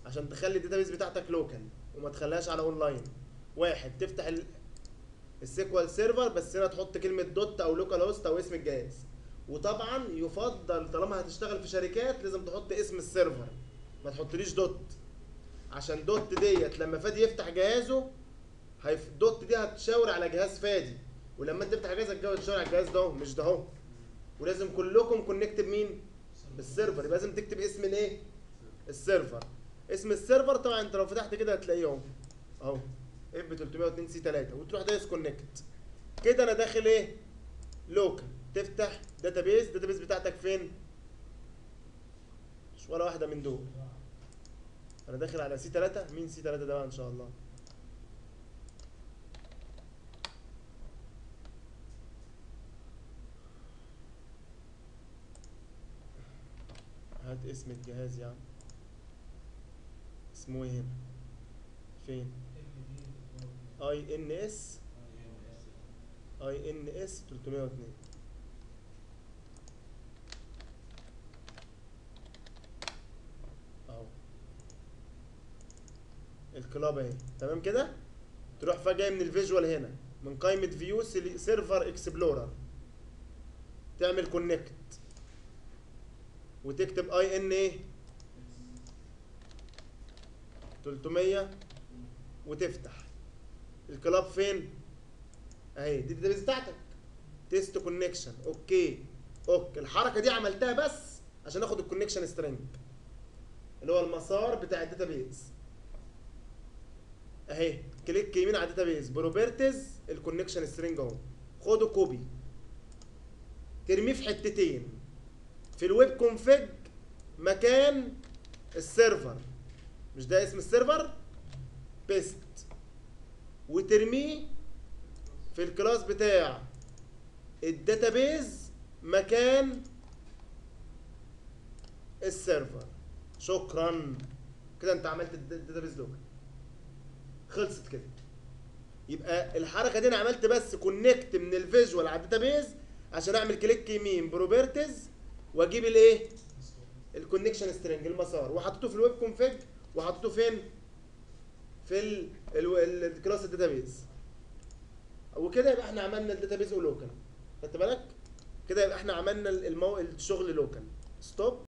عشان تخلي الداتابيز بتاعتك لوكال وما تخليهاش على اونلاين واحد تفتح ال... السيكوال سيرفر بس هنا تحط كلمه دوت او لوكال هوست او اسم الجهاز وطبعا يفضل طالما هتشتغل في شركات لازم تحط اسم السيرفر ما تحطليش دوت عشان دوت ديت لما فادي يفتح جهازه هيف... دوت دي هتشاور على جهاز فادي ولما انت تفتح جهازك الجو تشاور على الجهاز ده اهو، مش ده اهو ولازم كلكم كونكت بمين بالسيرفر يبقى لازم تكتب اسم الايه السيرفر اسم السيرفر طبعا انت لو فتحت كده هتلاقيه اهو اهو اف 302 سي 3 وتروح دايس كونكت كده انا داخل ايه لوكال تفتح داتابيز داتابيز بتاعتك فين مش ولا واحده من دول انا داخل على سي 3 مين سي 3 ده بقى ان شاء الله هات اسم الجهاز يا عم اسمه ايه هنا فين اي ان اس اي ان اس 302 اهو الكلاب اهي تمام كده تروح فجاه من الفيجوال هنا من قائمه فيو سيرفر اكسبلورر تعمل كونكت وتكتب اي ان ايه 300 وتفتح الكلاب فين اهي دي الداتابيز بتاعتك تيست كونكشن اوكي اوكي الحركه دي عملتها بس عشان اخد الكونكشن سترينج اللي هو المسار بتاع الداتابيز اهي كليك يمين على الداتابيز بروبرتيز الكونكشن سترينج اهو خده كوبي ترميه في حتتين في الويب كونفيج مكان السيرفر مش ده اسم السيرفر بيست وترميه في الكلاس بتاع الداتابيز مكان السيرفر شكرا كده انت عملت الد- الداتابيز لوكال خلصت كده يبقى الحركه دي انا عملت بس كونكت من الفيجوال على الداتابيز عشان اعمل كليك يمين بروبرتيز واجيب الايه الكونكشن سترينج المسار وحطيته في الويب كونفيج وحطيته فين في ال- ال- ال- الكلاس الداتابيز وكده يبقى احنا عملنا الداتابيز لوكال خدت بالك كده يبقى احنا عملنا المو... الشغل لوكال ستوب